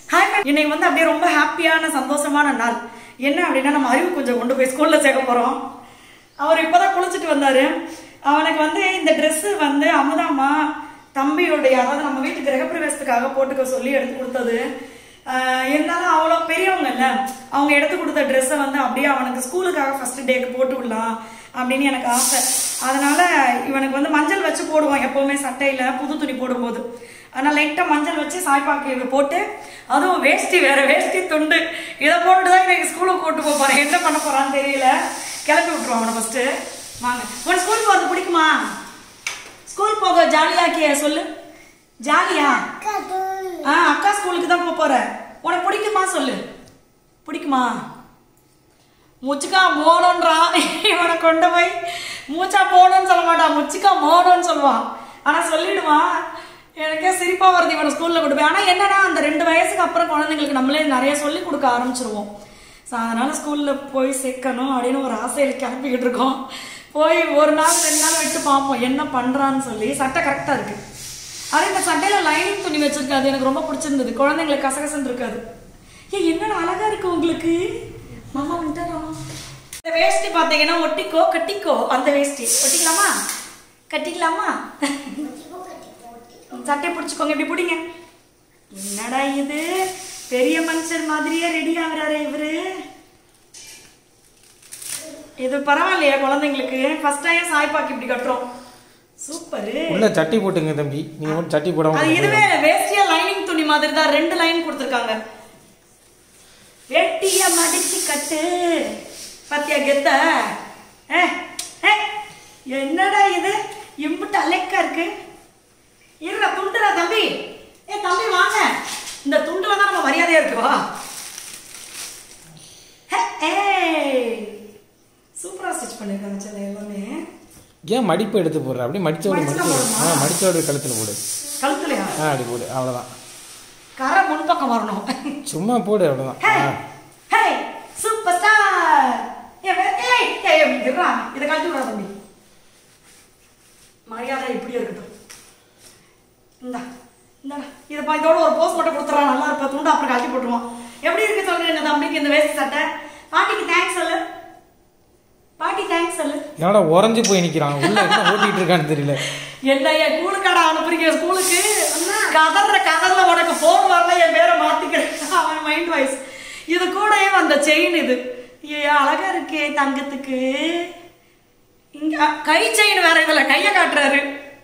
Hi இன்னைக்கு வந்து அப்படியே ரொம்ப ஹாப்பியான சந்தோஷமான நாள் என்ன அப்படின்னா நம்ம அறிவு கொஞ்சம் கொண்டு போய் ஸ்கூல்ல சேர்க்க போறோம் அவர் இப்பதான் குளிச்சுட்டு வந்தாரு அவனுக்கு வந்து இந்த Dress வந்து அமுதாமா தம்பியுடைய அதாவது நம்ம வீட்டு கிரகப்பிரவேசத்துக்காக போட்டுக்க சொல்லி எடுத்து கொடுத்தது ஆஹ் இருந்தாலும் அவ்வளோ பெரியவங்க இல்ல அவங்க எடுத்து கொடுத்த ட்ரெஸ்ஸை வந்து அப்படியே அவனுக்கு ஸ்கூலுக்காக ஃபர்ஸ்ட் டேக்கு போட்டு விடலாம் அப்படின்னு எனக்கு ஆசை அதனால இவனுக்கு வந்து மஞ்சள் வச்சு போடுவோம் எப்பவுமே சட்டையில புது துணி போடும்போது அதனால லைட்டா மஞ்சள் வச்சு சாய்பாக்கு இது போட்டு அதுவும் வேஷ்டி வேற வேஷ்டி துண்டு இதை போட்டுட்டு தான் இன்னைக்கு ஸ்கூலுக்கு கூட்டு போக போறேன் என்ன பண்ண போறான்னு தெரியல கிளப்பி விட்டுருவோம் அவனை ஃபர்ஸ்ட் வாங்க உனக்கு ஸ்கூல் போகிறது பிடிக்குமா ஸ்கூல் போக ஜாலியாக்கிய சொல்லு ஜாலியா ஆ அக்கா ஸ்கூலுக்கு தான் போக போற உனக்கு பிடிக்குமா சொல்லு பிடிக்குமா முச்சுக்கா மோனோன்றா இவனை கொண்டு போய் மூச்சா போகணும்னு சொல்ல மாட்டான் முச்சுக்கா மோனோன்னு சொல்லுவான் ஆனா சொல்லிடுவான் எனக்கே சிரிப்பா வருது இவனை ஸ்கூல்ல கொண்டு போய் ஆனா என்னன்னா அந்த ரெண்டு வயசுக்கு அப்புறம் குழந்தைங்களுக்கு நம்மளே நிறைய சொல்லி கொடுக்க ஆரம்பிச்சிருவோம் ஸோ அதனால ஸ்கூல்ல போய் சேர்க்கணும் அப்படின்னு ஒரு ஆசையில கிளப்பிக்கிட்டு இருக்கோம் போய் ஒரு நாள் ரெண்டு நாள் விட்டு பார்ப்போம் என்ன பண்றான்னு சொல்லி சட்டை கரெக்டா இருக்கு அதே இந்த சட்டையில லைனிங் துணி வச்சிருக்காது எனக்கு ரொம்ப பிடிச்சிருந்தது குழந்தைங்களுக்கு கசகசன்னு இருக்காது ஏ என்னடா அழகா இருக்கு உங்களுக்கு மாமா வந்துட்டாரா இந்த வேஷ்டி பாத்தீங்கன்னா ஒட்டிக்கோ கட்டிக்கோ அந்த வேஷ்டி ஒட்டிக்கலாமா கட்டிக்கலாமா சட்டை பிடிச்சிக்கோங்க இப்படி பிடிங்க என்னடா இது பெரிய மனுஷன் மாதிரியே ரெடி ஆகுறாரு இவரு இது பரவாயில்லையா குழந்தைங்களுக்கு ஃபர்ஸ்ட் டைம் சாய்பாக்கு இப்படி கட்டுறோம் சூப்பரு உள்ள சட்டி போட்டுங்க தம்பி நீங்க மட்டும் சட்டி போடாம அது இதுவே வேஷ்டியா லைனிங் துணி மாதிரி தான் ரெண்டு லைன் கொடுத்துருக்காங்க வெட்டிய மடிச்சு கட்டு பாத்தியா கெத்த ஏ, ஏ, என்னடா இது இம்புட்டு அலைக்கா இருக்கு இருடா துண்டுடா தம்பி ஏ தம்பி வாங்க இந்த துண்டுல தான் நம்ம மரியாதையா இருக்கு வா ஹே, ஏய் சூப்பரா ஸ்டிச் பண்ணிருக்காங்க சில எல்லாமே ஏன் மடிப்பு எடுத்து போடுற அப்படியே மடிச்சோடு மடிச்சா மடிச்சு போடுமா? ஆ மடிச்சோடு கழுத்துல போடு கழுத்துலையா ஆ அப்படி போடு அவ்வளவுதான் கரை முன்பக்கம் வரணும் சும்மா போடு அவ்வளவுதான் ஹே ஆ. ஹே சூப்பர் ஸ்டார் ஏ வே- ஏய் ஏய் இருடா இத கழட்டி விடா தம்பி மரியாதை இப்படி இருக்கட்டும் இந்தா இந்தா இத பா இதோட ஒரு போஸ் மட்டும் கொடுத்துறா நல்லா இருப்ப துண்டு அப்புறம் கழட்டி போட்டுருவான் எப்படி இருக்கு சொல்றேன் இந்த தம்பிக்கு இந்த வேஸ்ட் சட்டை பாட்டிக்கு தேங்க்ஸ் சொல்லு பாட்டி தேங்க்ஸ் சொல்லு என்னடா உறைஞ்சு போய் நிக்கிறான் உள்ள என்ன ஓட்டிட்டு இருக்கான்னு தெரியல என்ன என் கூலுக்கடா அனுப்புறீங்க ஸ்கூலுக்கு கதற கதர்ல உனக்கு போன் வரல என் பேரை மாத்திக்கிறேன் அவன் மைண்ட் வாய்ஸ் இது கூடயே வந்த செயின் இது ஏ அழகா இருக்கே தங்கத்துக்கு இங்க அ, கை செயின் வேற இதுல கைய காட்டுறாரு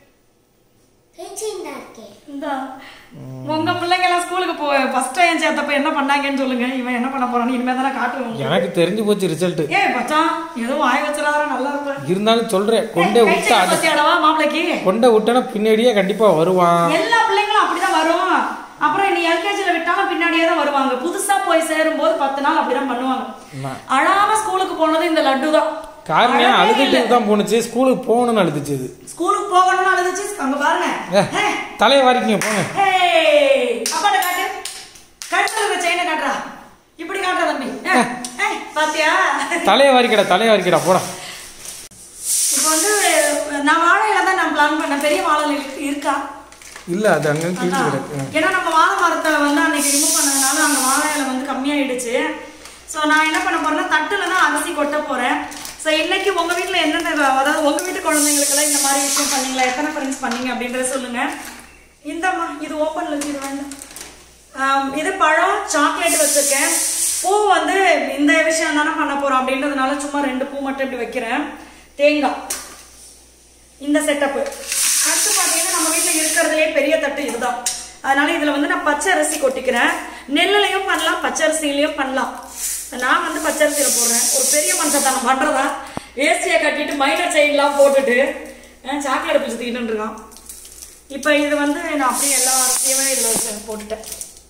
இந்தா உங்க பிள்ளைங்க எல்லாம் ஸ்கூலுக்கு போ ஃபர்ஸ்ட் டைம் சேர்த்தப்ப என்ன பண்ணாங்கன்னு சொல்லுங்க இவன் என்ன பண்ண போறான்னு இனிமே தானே காட்டுவோம் எனக்கு தெரிஞ்சு போச்சு ரிசல்ட் ஏய் மச்சான் எதுவும் வாய் வச்சிடாத நல்லா இருப்பேன் இருந்தாலும் சொல்றேன் கொண்டே கை விட்டா செயின் அது பத்தியாடவா மாப்பிளைக்கு கொண்டை விட்டனா பின்னாடியே கண்டிப்பா வருவான் எல்லா பிள்ளைங்களும் அப்படிதான் வரும் அப்புறம் நீ எல்கேஜில விட்டாலும் பின்னாடியே தான் வருவாங்க புதுசா போய் சேரும்போது பத்து நாள் அப்படிதான் பண்ணுவாங்க ஆமா. அழாம ஸ்கூலுக்கு போனது இந்த லட்டு தான் காரணம் அழவே அழுதுட்டு இல்ல. தான் போணுச்சு ஸ்கூலுக்கு போகணும்னு அழுதுச்சு இது ஸ்கூலுக்கு போகணும்னு அழுதுச்சு அங்க பாருங்க ஏ, ஹே, தலையை வாரிக்கிங்க போங்க ஹே, அப்பாட்ட காட்டு கழுத்துல இருக்க செயினை காட்டுறா இப்படி காட்டுற தம்பி ஏ, ஏ, பாத்தியா தலையை வாரிக்கடா தலையை வாரிக்கடா போடா இப்போ வந்து நான் வாழையில தான் நான் பிளான் பண்ணேன் பெரிய வாழை இருக்கு- இருக்கா இல்ல அது அங்க கீழ்ச்சி அதான். கிடக்கு ஏன்னா நம்ம வாழை மரத்தை வந்து அன்னைக்கு ரிமூவ் பண்ணதுனால அந்த வாழை இலை வந்து கம்மியாயிடுச்சு ஸோ நான் என்ன பண்ண போறேன்னா தட்டுல தான் அரிசி கொட்ட போறேன் ஸோ இன்னைக்கு உங்க வீட்ல என்னென்ன அதாவது உங்க வீட்டு குழந்தைங்களுக்கெல்லாம் இந்த மாதிரி விஷயம் பண்ணீங்களா எத்தனை ஃப்ரெண்ட்ஸ் பண்ணீங்க அப்படின்றத சொல்லுங்க இந்தம்மா இது ஓப்பன்ல வச்சு இது வேண்டாம் ஆம், இது பழம் சாக்லேட் வச்சிருக்கேன் பூ வந்து இந்த விஷயம் தானே பண்ண போறோம் அப்படின்றதுனால சும்மா ரெண்டு பூ மட்டும் இப்படி வைக்கிறேன் தேங்காய் இந்த செட்டப்பு அடுத்து பார்த்தீங்கன்னா நம்ம வீட்டில் இருக்கிறதுலே பெரிய தட்டு இதுதான் அதனால இதில் வந்து நான் பச்சை அரிசி கொட்டிக்கிறேன் நெல்லுலையும் பண்ணலாம் பச்சை அரிசிலையும் பண்ணலாம் நான் வந்து பச்சை அரிசியில் போடுறேன் ஒரு பெரிய மனுஷன் தான் பண்ணுறதா ஏசியை கட்டிட்டு மைனர் செயின்லாம் போட்டுட்டு சாக்லேட் பிடிச்சி தீட்டு இருக்கான் இப்போ இது வந்து நான் அப்படியே எல்லா அரிசியுமே இதில் வச்சு போட்டுட்டேன்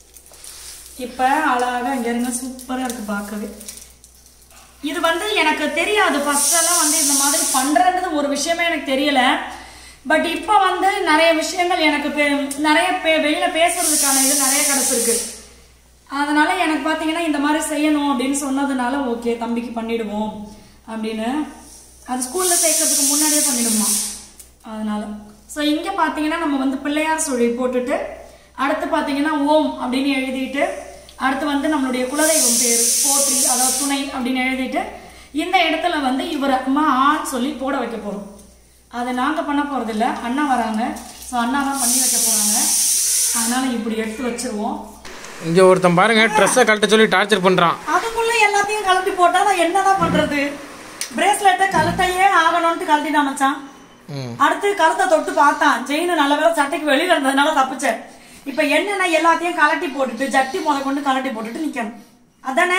இப்போ அழகா இங்க இருங்க சூப்பராக இருக்கு பார்க்கவே இது வந்து எனக்கு தெரியாது ஃபர்ஸ்ட் எல்லாம் வந்து இந்த மாதிரி பண்றன்றது ஒரு விஷயமே எனக்கு தெரியல பட் இப்போ வந்து நிறைய விஷயங்கள் எனக்கு பே- நிறைய பே- வெளியில பேசுறதுக்கான இது நிறைய கிடைச்சிருக்கு அதனால எனக்கு பார்த்தீங்கன்னா இந்த மாதிரி செய்யணும் அப்படின்னு சொன்னதுனால ஓகே தம்பிக்கு பண்ணிடுவோம் அப்படின்னு அது ஸ்கூல்ல சேர்க்கறதுக்கு முன்னாடியே பண்ணிடுமா அதனால ஸோ இங்கே பார்த்தீங்கன்னா நம்ம வந்து பிள்ளையார் சுழி போட்டுட்டு அடுத்து பார்த்தீங்கன்னா ஓம் அப்படின்னு எழுதிட்டு அடுத்து வந்து நம்மளுடைய குலதெய்வம் பேர் போற்றி அதாவது துணை அப்படின்னு எழுதிட்டு இந்த இடத்துல வந்து இவர் அம்மா ஆன்னு சொல்லி போட வைக்க போகிறோம் அதை நாங்கள் பண்ண போகிறதில்ல அண்ணா வராங்க ஸோ அண்ணா தான் பண்ணி வைக்க போகிறாங்க அதனால் இப்படி எடுத்து வச்சிருவோம் இங்க ஒருத்தன் பாருங்க ட்ரெஸ்ஸை கழட்ட சொல்லி டார்ச்சர் பண்றான் அதுக்குள்ள எல்லாத்தையும் கழட்டி போட்டா நான் என்னதான் பண்றது பிரேஸ்லெட்டை கழட்டையே ஆகணும்ட்டு கழட்டினா மச்சான் ம். அடுத்து கழுத்தை தொட்டு பார்த்தான் செயின் நல்ல வேளை சட்டைக்கு வெளியில இருந்ததுனால தப்பிச்சேன் இப்ப என்னன்னா எல்லாத்தையும் கழட்டி போட்டுட்டு ஜட்டி முத கொண்டு கழட்டி போட்டுட்டு நிக்கணும் அதானே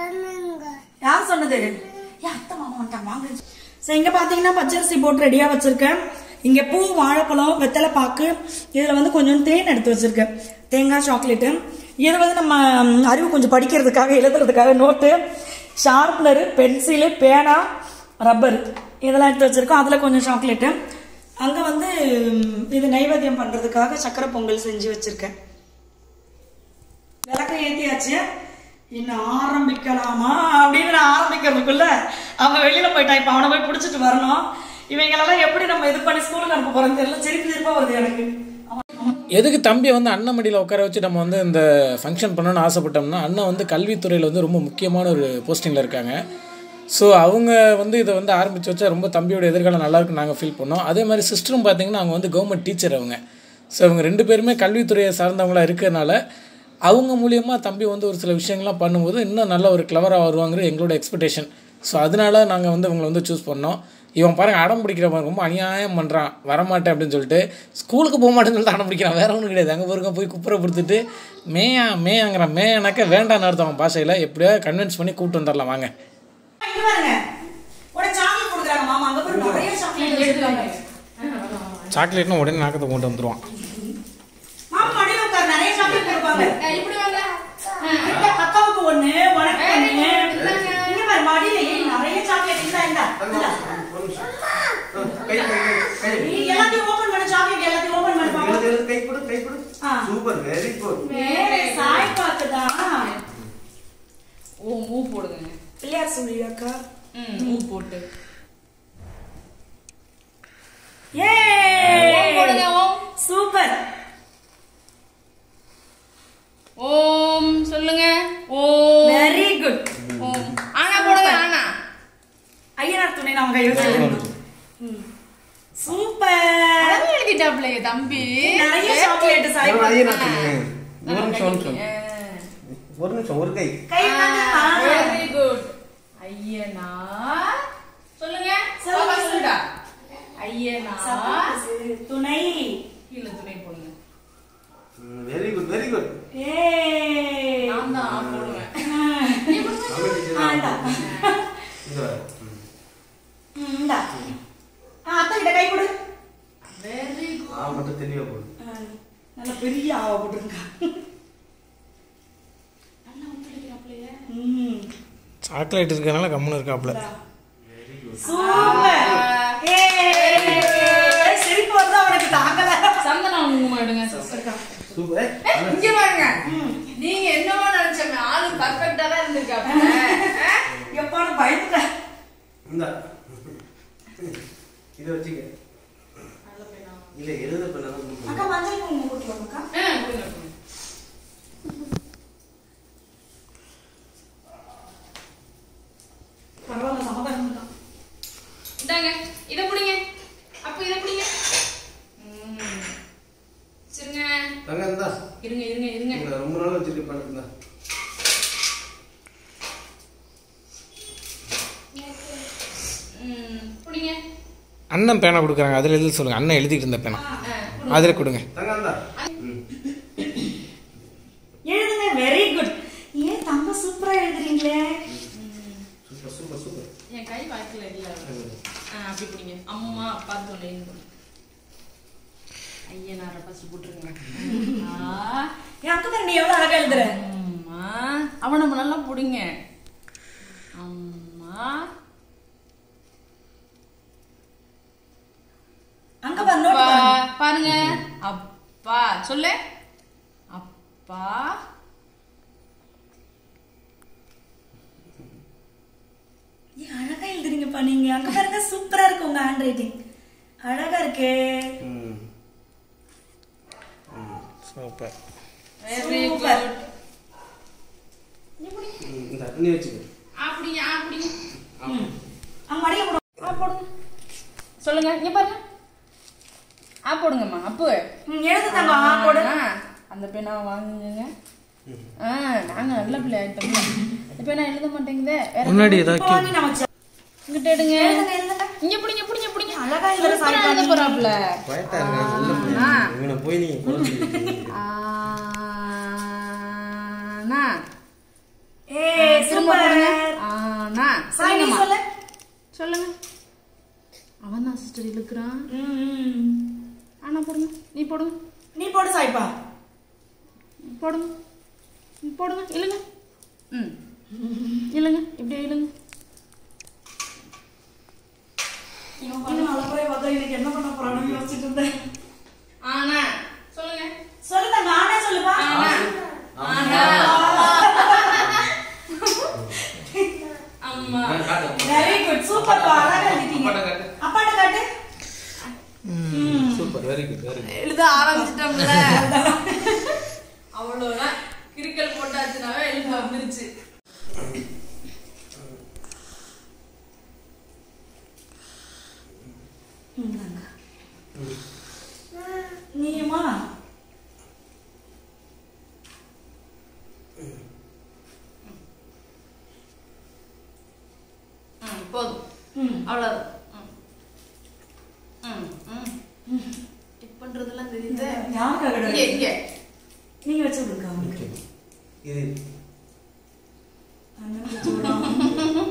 யார் சொன்னது ஏன் அத்தை மாமா வந்துட்டாங்க வாங்க சரி இங்க பாத்தீங்கன்னா பச்சரிசி போட்டு ரெடியா வச்சிருக்கேன் இங்க பூ வாழைப்பழம் வெத்தலை பாக்கு இதுல வந்து கொஞ்சம் தேன் எடுத்து வச்சிருக்கேன் தேங்காய் சாக்லேட்டு இது வந்து நம்ம ம், அறிவு கொஞ்சம் படிக்கிறதுக்காக எழுதுறதுக்காக நோட்டு ஷார்ப்னரு பென்சிலு பேனா ரப்பர் இதெல்லாம் எடுத்து வச்சிருக்கோம் அதுல கொஞ்சம் சாக்லேட்டு அங்க வந்து ம், இது நைவேத்தியம் பண்றதுக்காக சக்கரை பொங்கல் செஞ்சு வச்சிருக்கேன் விளக்க ஏத்தியாச்சு இன்னும் ஆரம்பிக்கலாமா அப்படின்னு நான் ஆரம்பிக்கிறதுக்குள்ள அவன் வெளியில போயிட்டான் இப்ப அவனை போய் பிடிச்சிட்டு வரணும் இவங்களெல்லாம் எப்படி நம்ம இது பண்ணி ஸ்கூலுக்கு அனுப்ப போறோம் தெரியல சிரிப்பு சிரிப்பா வருது எனக்கு எதுக்கு தம்பியை வந்து அண்ணன் மடியில் உட்கார வச்சு நம்ம வந்து இந்த ஃபங்க்ஷன் பண்ணணும்னு ஆசைப்பட்டோம்னா அண்ணன் வந்து கல்வித்துறையில் வந்து ரொம்ப முக்கியமான ஒரு போஸ்டிங்கில் இருக்காங்க ஸோ அவங்க வந்து இதை வந்து ஆரம்பித்து வச்சா ரொம்ப தம்பியோட எதிர்காலம் நல்லா இருக்குன்னு நாங்கள் ஃபீல் பண்ணோம் அதே மாதிரி சிஸ்டரும் பார்த்தீங்கன்னா அவங்க வந்து கவர்மெண்ட் டீச்சர் அவங்க ஸோ அவங்க ரெண்டு பேருமே கல்வித்துறையை சார்ந்தவங்களா இருக்கிறதுனால அவங்க மூலியமாக தம்பி வந்து ஒரு சில விஷயங்கள்லாம் பண்ணும்போது இன்னும் நல்ல ஒரு கிளவராக வருவாங்கிற எங்களோட எக்ஸ்பெக்டேஷன் ஸோ அதனால நாங்கள் வந்து அவங்கள வந்து சூஸ் பண்ணோம் இவன் பாருங்க அடம் பிடிக்கிற மாதிரி ரொம்ப அநியாயம் பண்ணுறான் வரமாட்டேன் அப்படின்னு சொல்லிட்டு ஸ்கூலுக்கு போக மாட்டேன்னு சொல்லிட்டு அடம் பிடிக்கிறான் வேற ஒன்றும் கிடையாது அங்கே போயிருக்க போய் குப்புரை கொடுத்துட்டு மேயா மேயாங்கிறான் மேயானாக்க வேண்டாம்னு அர்த்தம் அவன் பாஷையில் எப்படியோ கன்வின்ஸ் பண்ணி கூப்பிட்டு வந்துடலாம் வாங்க இங்க பாருங்க உடனே சாக்லேட் கொடுக்குறாங்க மாமா அங்க பாரு நிறைய சாக்லேட் எடுத்துருக்காங்க சாக்லேட்னு உடனே நாக்கத்தை கொண்டு வந்துடுவான் மாமா மடியில உட்காரு நிறைய சாக்லேட் கொடுப்பாங்க இப்படி வாங்க இந்த அக்காவுக்கு ஒண்ணு உனக்கு ஒண்ணு இங்க பாரு மடியில ஏய், நிறைய சாக்லேட் இருந்தா இருந்தா இந்தா. கை கை கை நீ எல்லாத்தையும் ஓபன் பண்ண சாக்லேட் எல்லாத்தையும் ஓபன் பண்ணி பாப்போம் எழுது, எழுது, கை கொடு கை கொடு ஆ. சூப்பர் வெரி குட் சாய் பாக்குதான் ஓ மூ போடுங்க பிள்ளையார் சொல்லி அக்கா ம் மூ போட்டு ஏ ஓம் போடுங்க ஓம் சூப்பர் ஓம் சொல்லுங்க ஓம் வெரி குட் ஓம் ஆனா போடுங்க ஆனா ஐயனார் துணை நாம கை வச்சிருக்கோம் சூப்பர் அழகா எழுதிட்டாப்ல தம்பி நிறைய சாக்லேட் சாய் ஒரு பாக்கு. நிமிஷம் ஒரு நிமிஷம் ஒரு நிமிஷம் ஒரு கை கை தாங்க. ஆ. வெரி குட் ஐயனா சொல்லுங்க சொல்லுங்க. பாப்பா சொல்லுடா ஐயனா துணை கீழ துணை போடுங்க வெரி குட் வெரி குட் ஏய் நான் தான் போடுவேன் ஆ, இந்தா. இந்த ம், இந்தா. ஆ, அத்தை கிட்ட கை கொடு வெரி குட் ஆ மட்டும் தெளிவா போடு ஆ, நல்ல பெரிய ஆவா போட்டுருக்கா நல்லா ஒத்துழைக்கிறாப்லையே ம் சாக்லேட் இருக்கிறனால கம்முன்னு இருக்காப்புல சூப்பர் ஏய் சிரிப்பு வருது அவனுக்கு தாங்கல சந்தனம் குங்குமம் எடுங்க சூப்பர் ஏய், இங்க பாருங்க நீங்க என்னவோ நினைச்சோமே ஆளு பர்ஃபெக்ட்டா தான் இருந்திருக்காப்ல எப்பான்னு பயந்துட்டேன் இந்த இதை வச்சுக்க இல்ல எழுத பண்ணலாம் அக்கா மஞ்சள் குங்குமம் போட்டுருவாங்க அக்கா ஆ, கொடுங்க, கொடுங்க. பரவாயில்ல சமாதானம் தான் இந்தாங்க இத புடிங்க அப்ப இத புடிங்க ம். சரிங்க தங்க இருந்தா இருங்க இருங்க இருங்க உங்களை ரொம்ப நாள் வச்சிருக்க பழக்கம் தான் ம், புடிங்க அண்ணன் பேனா கொடுக்குறாங்க அதில் எழுதி சொல்லுங்கள் அண்ணன் எழுதிட்டு இருந்த பேனா ஆ, அதில் கொடுங்க தங்க இருந்தா ம். எழுதுங்க வெரி குட் ஏன் தங்க சூப்பரா எழுதுறீங்களே சூப்பர் சூப்பர் சூப்பர் என் கை வாய்க்கல இல்ல ஆ, அப்படி புடிங்க அம்மா அப்பா தொண்டைன்னு புடிங்க ஐயனார ஃபர்ஸ்ட் போட்டுருங்க ஆ என் அக்கா பாரு, நீ எவ்வளவு அழகா எழுதுற அம்மா அவனை நம்ம நல்லா புடிங்க அம்மா அங்க பாரு நோட் அப்பா பாருங்க பாருங்க அப்பா சொல்லு அப்பா ஏன் அழகா எழுதுறீங்கப்பா நீங்க அங்க பாருங்க சூப்பரா இருக்கு உங்க ஹேண்ட் ரைட்டிங் அழகா இருக்கே ம் super super very Super. Good இந்த அக்னி வச்சுக்க அப்படி அப்படி அங்க மடிய போடு ஆ போடுங்க சொல்லுங்க இங்க பாருங்க ஆ போடுங்கம்மா அப்பு ம், எழுது தங்க ஆ போடு ஆ, அந்த பேனா வாங்குங்க ஆ நாங்க நல்ல பிள்ளை ஆயிட்டோம் இந்த பேனா எழுத மாட்டேங்குதே வேற முன்னாடி இப்ப ஏதாவது வாங்கி நம்ம வச்ச- இங்கிட்ட எடுங்க எழுதுங்க, எழுதுங்க. இங்க பிடிங்க பிடிங்க பிடிங்க அழகா இதுல சூப்பரா சாய்ப்பா எழுத நீ. போறாப்ல பயத்தா இருக்கா நல்ல பிள்ளை ஆ. இவனை போய் நீ குழந்தை ஆனா ஏய், திரும்ப super. போடுங்க ஆனா சாய், நீ சொல்லுங்கம்மா சொல்லு. சொல்லுங்க அவன் தான் சிஸ்டர் இழுக்கிறான் ம், ம். ஆனா போடுங்க நீ போடுங்க நீ போடு சாய்ப்பா போடுங்க ம், போடுங்க இழுங்க ம் இழுங்க இப்படியே இழுங்க இவன் பண்ண அழகுறைய பார்த்தா இன்னைக்கு என்ன பண்ண போறான்னு யோசிச்சுட்டு இருந்தேன் ஆனா சொல்லுங்க சொல்லு தங்க ஆனே சொல்லுப்பா ஆனா ஆனா அம்மா வெரி குட் சூப்பர் பா அழகா எழுதிட்டீங்க அப்பாட்ட காட்டு super very good very good எழுத ஆரம்பிச்சிட்டோம்ல அவ்வளவுதான் கிரிக்கல் போட்டாச்சுனாவே எழுத வந்துருச்சு இந்தாங்க. நீயுமா ம் போதும் ம். அவ்வளவுதான் ம் ம் ம் டிப் பண்றதெல்லாம் தெரியுது யாருக்காக இங்க கிடையாது? இங்க நீங்க வச்சு விடுங்க அவனுக்கு இது அண்ணன் வச்சு விடாம.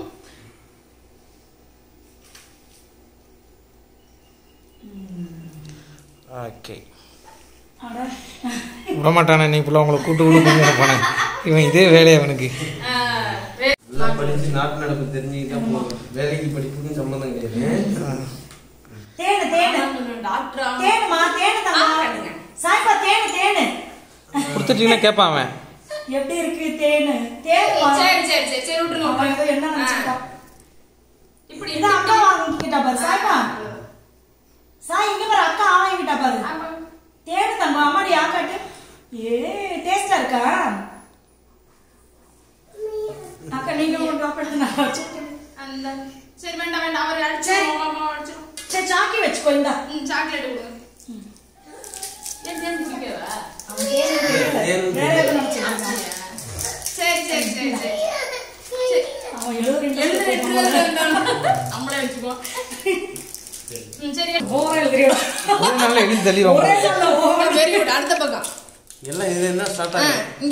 ஓகே அட. விடமாட்டானே நீ ஃபுல்லாக உங்களை கூட்டு உள்ள கொண்டு போனேன் இவன் இதே வேலையை அவனுக்கு ஆ, வே- நல்லா படிச்சு நாட்டு நடப்பு தெரிஞ்சுக்கிட்டா போதும் வேலைக்கு படிப்புக்கும் சம்மந்தம் கிடையாது தேனு தேனு அதான் சொன்னேன், டாக்டர் ஆகணும். தேனுமா தேனு ஆ, தங்க காட்டுங்க. சாய்ப்பா தேனு தேனு கொடுத்துட்டீங்கன்னா கேட்பான் அவன் எப்படி இருக்கு தேனு தேனுமா சரி சரி சரி சரி விட்டுருங்க அவன் ஏதோ என்ன ஆ. நினைச்சுட்டான் இப்படி இது அக்கா வாங்கிக்கிட்டா பாரு சாய்ப்பா சாய் இங்க பாரு அக்கா வாங்கிக்கிட்டா பாரு ஆமா. தேனு தங்கம் அம்மாடி ஆக்காட்டு ஏ டேஸ்டா இருக்கா அக்கா நீங்க கொண்டு வாப்படுத்து நான் வச்சுக்கிட்டேன் அந்த சரி வேண்டாம் வேண்டாம் அவர் அடிச்சு சரி. அம்மா அடிச்சிடும் சரி சாக்கி வச்சுக்கோ இந்தா ம் சாக்லேட் கொடுங்க ஏன் தேன் பிடிக்கவா அவன் தேனு தெரியல. தேனு வேற எதுவும் நினைச்சிருக்கான். சரி சரி சரி சரி சரி அவன் எழுதுறீங்க எழுது எடுத்து நம்மளே வச்சுக்குவோம் ம் சரி ஓவரா எழுதுறியோ ஒரு நாளில் எழுதி தள்ளிடுவான் ஒரே நாள்ல ஓவர் வெரி குட் அடுத்த பக்கம் எல்லாம் இது என்ன ஸ்டார்ட் ஆ, ஆகும் இங்க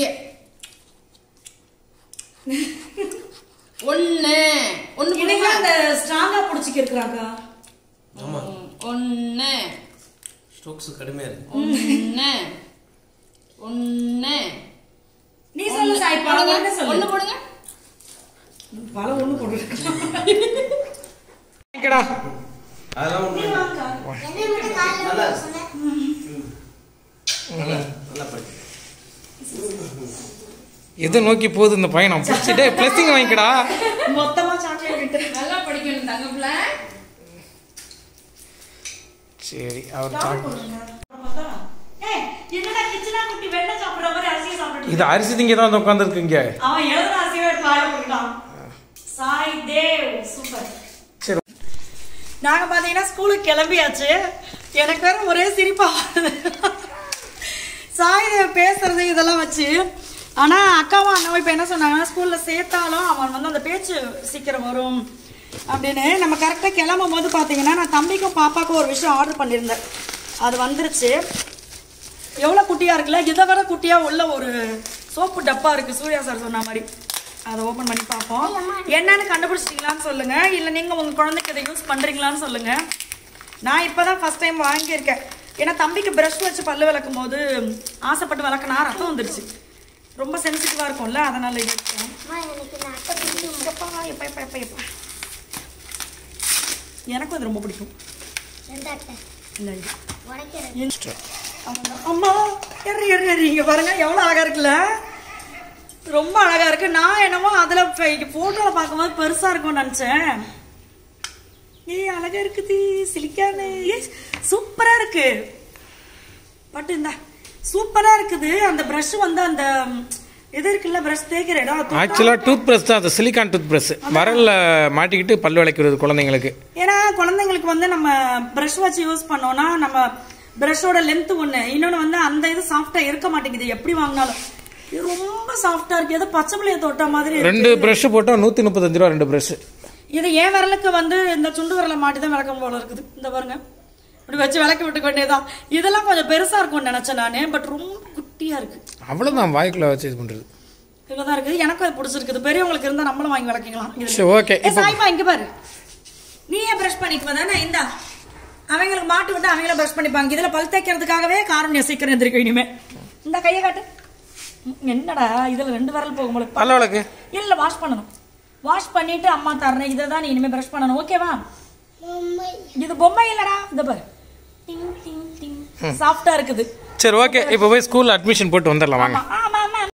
ஒண்ணு ஒண்ணு இன்னைக்கு புடிங்க. அந்த ஸ்ட்ராங்கா புடிச்சிக்க இருக்கிறாங்க ஆமா ஒண்ணு ஸ்டோக்ஸ் கடுமையா இருக்கு ஒண்ணு ஒண்ணு நீ சொல்லு சாய் பல ஒண்ணு ஒண்ணு சொல்லு போடுங்க பல ஒண்ணு போடு ஓகேடா அதெல்லாம் ஒண்ணு நீ வாங்க நல்லா நல்லா நல்லா படி எதை நோக்கி போகுது இந்த பயணம் பிடிச்சிட்டே ப்ளஸிங் வாங்கிக்கடா மொத்தமா சாக்லேட் விட்டு நல்லா படிக்கணும் தங்க பிள்ளை சரி அவர் சாப்பிட சாப்பிட்டு போடுங்க. அப்புறம் பார்த்தா, ஏய், என்னடா கிச்சனா குட்டி வெண்ணை சாப்பிடுற மாதிரி அரிசியை சாப்பிட்டுட்டு இது அரிசி திங்க தான் வந்து உட்காந்துருக்கு இங்கே அவன் எழுதுன அரிசியை எடுத்து வாயில போட்டுட்டான் சாய் தேவ் சூப்பர் சரி நாங்க பாத்தீங்கன்னா ஸ்கூலுக்கு கிளம்பியாச்சு எனக்கு வேற ஒரே சிரிப்பா வருது. சாய் தேவ் பேசுறது இதெல்லாம் வச்சு ஆனா அக்காவும் அண்ணாவும் இப்ப என்ன சொன்னாங்கன்னா ஸ்கூல்ல சேர்த்தாலும் அவன் வந்து அந்த பேச்சு சீக்கிரம் வரும் அப்படின்னு நம்ம கரெக்டாக கிளம்பும் போது பார்த்தீங்கன்னா நான் தம்பிக்கும் பாப்பாக்கும் ஒரு விஷயம் ஆர்டர் பண்ணியிருந்தேன் அது வந்துருச்சு எவ்வளோ குட்டியாக இருக்குல்ல இதை விட குட்டியாக உள்ள ஒரு சோப்பு டப்பா இருக்குது சூர்யா சார் சொன்ன மாதிரி அதை ஓப்பன் பண்ணி பார்ப்போம் என்னன்னு கண்டுபிடிச்சிட்டீங்களான்னு சொல்லுங்கள் இல்லை நீங்கள் உங்கள் குழந்தைக்கு இதை யூஸ் பண்ணுறீங்களான்னு சொல்லுங்கள் நான் இப்போ தான் ஃபஸ்ட் டைம் வாங்கியிருக்கேன் ஏன்னா தம்பிக்கு ப்ரஷ் வச்சு பல்லு விளக்கும் போது ஆசைப்பட்டு விளக்குனா ரத்தம் வந்துருச்சு ரொம்ப சென்சிட்டிவாக இருக்கும்ல அதனால் இது இருக்கேன் எப்பா எப்பா எப்பா எப்பா எப்பா எனக்கும் அது ரொம்ப பிடிக்கும் இந்த இது Insta. அவ்வளவுதான். அம்மா எறி எறி எறி இங்க பாருங்க எவ்வளவு அழகா இருக்குல்ல ரொம்ப அழகா இருக்கு நான் என்னமோ அதுல போட்டோல பார்க்கும்போது பெருசா இருக்கும்னு நினைச்சேன் ஏய் அழகா இருக்குது சிலிக்கானு ஏய் சூப்பரா இருக்கு பட்டு இந்த சூப்பரா இருக்குது அந்த பிரஷ் வந்து அந்த ம், இது இருக்குல்ல பிரஷ் தேய்க்கிற இடம் அது ஆக்சுவலாக டூத் ப்ரஷ் தான் அது சிலிக்கான் டூத் ப்ரஷ் வரலில் மாட்டிக்கிட்டு பல் விளக்கிறது குழந்தைங்களுக்கு ஏன்னா குழந்தைங்களுக்கு வந்து நம்ம பிரஷ் வச்சு யூஸ் பண்ணோம்னா நம்ம பிரஷோட லென்த் ஒண்ணு இன்னொன்னு வந்து அந்த இது சாஃப்டா இருக்க மாட்டேங்குது எப்படி வாங்கினாலும் இது ரொம்ப சாஃப்டா இருக்கு ஏதோ பச்சை பிள்ளைய தொட்ட மாதிரி இருக்கு. ரெண்டு ப்ரஷ் போட்டால் நூற்றி முப்பத்தஞ்சு ரூபா ரெண்டு ப்ரஷ் இது என் விரலுக்கு வந்து இந்த சுண்டு விரலை மாட்டி தான் விளக்கம் போல இருக்குது இந்த பாருங்க இப்படி வச்சு விளக்கி விட்டு வேண்டியதான் இதெல்லாம் கொஞ்சம் பெருசா இருக்கும்னு நினைச்சேன் நானு பட் ரொம்ப குட்டியா இருக்கு அவ்வளோதான் வாய்க்குள்ள வச்சு இது பண்ணுறது இவ்வளவுதான் இருக்குது எனக்கும் அது பிடிச்சிருக்குது பெரியவங்களுக்கு இருந்தா நம்மளும் வாங்கி விளக்கிக்கலாம் இதுல. சரி ஓகே ஏ, சாய்மா இங்க பாரு நீ ஏன் பிரஷ் பண்ணிக்குவ தானே இந்தா அவங்களுக்கு மாட்டு விட்டு அவங்கள பிரஷ் பண்ணிப்பாங்க இதுல பல் தேய்க்கிறதுக்காகவே காரணியம் சீக்கிரம் எந்திரிக்கும் இனிமே இந்த கையை காட்டு ம், என்னடா இதுல ரெண்டு விரல் போகும் போல பல்ல விளக்கு இல்ல வாஷ் பண்ணணும் வாஷ் பண்ணிட்டு அம்மா தர்றேன் இதை தான் நீ இனிமே பிரஷ் பண்ணணும் ஓகேவா இது பொம்மை இல்லடா இந்த பாரு டிங் டிங் டிங் சாஃப்டா இருக்குது சரி ஓகே இப்போ போய் ஸ்கூலில் அட்மிஷன் போட்டு வந்துடலாம் வாங்க ஆமா ஆ